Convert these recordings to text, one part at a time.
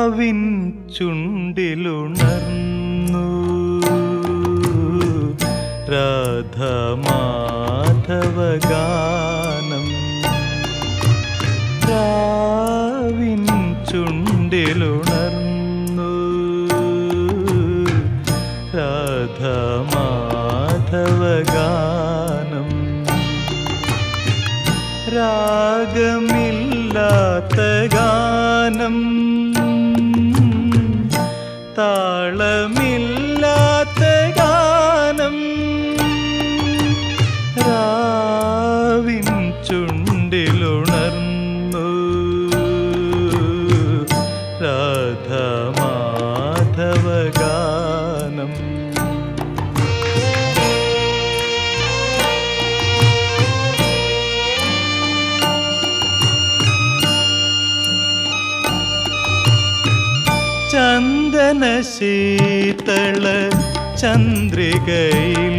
രാവിൻ ചുണ്ടിലുണർന്നു രാധമാധവഗാനം രാവിൻ ചുണ്ടിലുണർന്നു രാധമാധവഗാനം രാഗമില്ലാത്ത ഗാനം താളമില്ലാത്ത ഗാനം രാവിൻ ചുണ്ടിലുണർന്നു രാധമാധവഗാനം ചന്ദന ശീതള ചന്ദ്രികയിൽ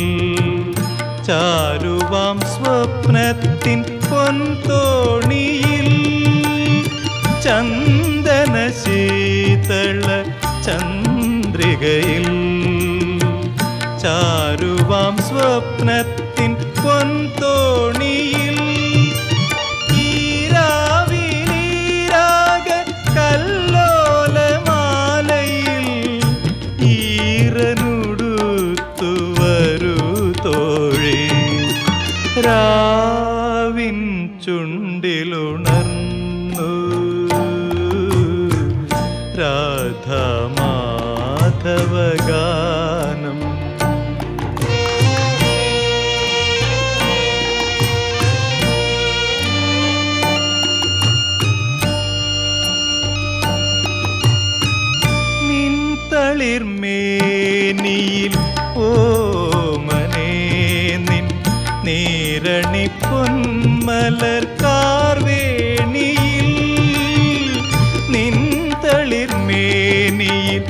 ചാരുവാം സ്വപ്നത്തിൻ പൊൻതോണിയിൽ ചന്ദന ശീതള ചന്ദ്രികയിൽ ചാരുവാം സ്വപ്നത്തിൻ പൊൻതോണിയിൽ ഈരാവിലീരാഗ കല്ലോലമാലയിൽ ഈറനുടുത്തു വരൂ തോഴി രാവിൻ ചുണ്ടിലുണർന്നു രാധമാധവഗാനം നിൻ തളിർമേനിയിൽ ഓമനേ നിൻ നീരണി പൊന്മലർ കാർവേണിയിൽ നിൻ തളിർമേനിയിൽ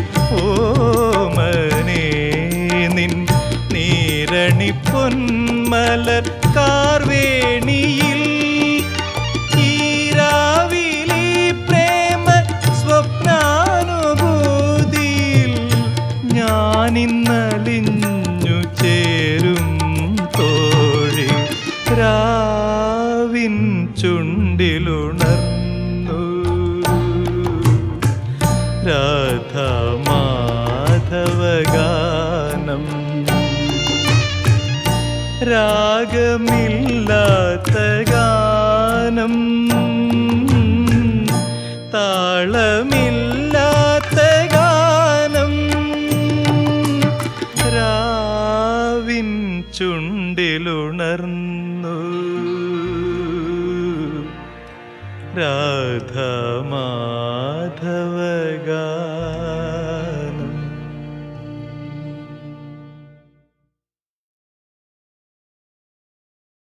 ഓമനേ നിൻ നീരണി പൊന്മലർ കാർവേണിയിൽ ഈരാവിലി പ്രേമ സ്വപ്നാനുഭൂതിയിൽ ഞാനിന്നലിഞ്ഞു ചേരും തോഴി രാവിൻ ചുണ്ടിലുണർന്നു രാധമാധവഗാനം രാഗമില്ലാത്ത ഗാനം താളമില്ലാത്ത ഗാനം രാവിൻ ചുണ്ടിലുണർന്നു രാധമാ